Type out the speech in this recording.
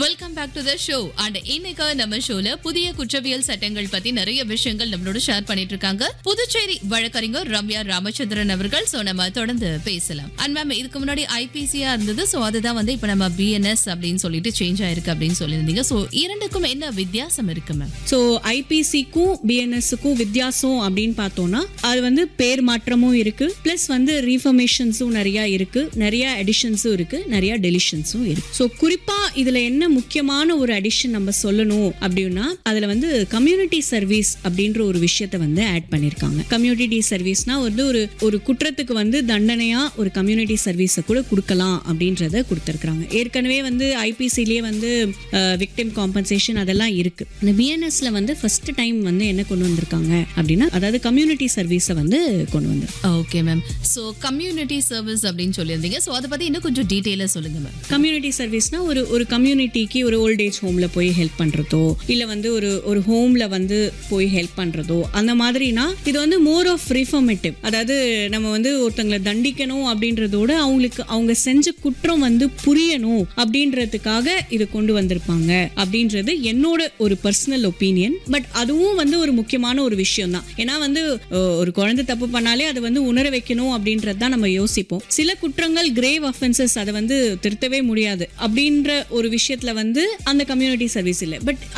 welcome back to the show and இன்னைக்கு நம்ம ஷோல புதிய குற்றவியல் சட்டங்கள் பத்தி நிறைய விஷயங்கள் நம்மளோட ஷேர் பண்ணிட்டு இருக்காங்க புதுச்சேரி வழக்கறிஞர் ரம்யா ராமச்சந்திரன் அவர்கள் சோ நம்ம தொடர்ந்து பேசலாம் அண்ட் மேம் இதுக்கு முன்னாடி ஐபிசியா இருந்தது சோ அதுதான் வந்து இப்ப நம்ம பிஎன்எஸ் அப்படின்னு சொல்லிட்டு சேஞ்ச் ஆயிருக்கு அப்படின்னு சொல்லியிருந்தீங்க சோ இரண்டுக்கும் என்ன வித்தியாசம் இருக்கு மேம் ஸோ ஐபிசிக்கும் பிஎன்எஸ்க்கும் வித்தியாசம் அப்படின்னு பார்த்தோம்னா அது வந்து பேர் மாற்றமும் இருக்கு ப்ளஸ் வந்து ரீஃபர்மேஷன்ஸும் நிறைய இருக்கு நிறைய அடிஷன்ஸும் இருக்கு நிறைய டெலிஷன்ஸும் இருக்கு ஸோ குறிப்பா இதுல என்ன முக்கியமான ஒரு அடிஷன் நம்ம சொல்லணும் அப்படின்னா அதுல வந்து கம்யூனிட்டி சர்வீஸ் அப்படின்ற ஒரு விஷயத்தை வந்து ஆட் பண்ணிருக்காங்க கம்யூனிட்டி சர்வீஸ்னா வந்து ஒரு ஒரு குற்றத்துக்கு வந்து தண்டனையா ஒரு கம்யூனிட்டி சர்வீஸை கூட கொடுக்கலாம் அப்படின்றத கொடுத்துருக்காங்க ஏற்கனவே வந்து ஐபிசிலேயே வந்து விக்டிம் காம்பன்சேஷன் அதெல்லாம் இருக்கு இந்த பிஎன்எஸ்ல வந்து ஃபர்ஸ்ட் டைம் வந்து என்ன கொண்டு வந்திருக்காங்க அப்படின்னா அதாவது கம்யூனிட்டி சர்வீஸை வந்து கொண்டு வந்து okay ma'am so community service அப்படின்னு சொல்லியிருந்தீங்க சோ அதை பத்தி இன்னும் கொஞ்சம் டீட்டெயிலா சொல்லுங்க மேம் கம்யூனிட்டி சர்வீஸ்னா ஒரு ஒரு கம்யூனிட்டிக்கு ஒரு ஓல்ட் ஏஜ் ஹோம்ல போய் ஹெல்ப் பண்றதோ இல்ல வந்து ஒரு ஒரு ஹோம்ல வந்து போய் ஹெல்ப் பண்றதோ அந்த மாதிரினா இது வந்து மோர் ஆஃப் ரிஃபர்மேட்டிவ் அதாவது நம்ம வந்து ஒருத்தங்களை தண்டிக்கணும் அப்படின்றதோட அவங்களுக்கு அவங்க செஞ்ச குற்றம் வந்து புரியணும் அப்படின்றதுக்காக இது கொண்டு வந்திருப்பாங்க அப்படின்றது என்னோட ஒரு பர்சனல் ஒப்பீனியன் பட் அதுவும் வந்து ஒரு முக்கியமான ஒரு விஷயம் தான் ஏன்னா வந்து அஹ், ஒரு குழந்தை தப்பு பண்ணாலே அதை வந்து உணர வைக்கணும் அப்படின்றது தான் நம்ம யோசிப்போம் சில குற்றங்கள் கிரேவ் அஃபென்சஸ் அதை வந்து திருத்தவே முடியாது அப்படின்ற ஒரு விஷயத்துல வந்து அந்த கம்யூனிட்டி சர்வீஸ் இல்லை பட்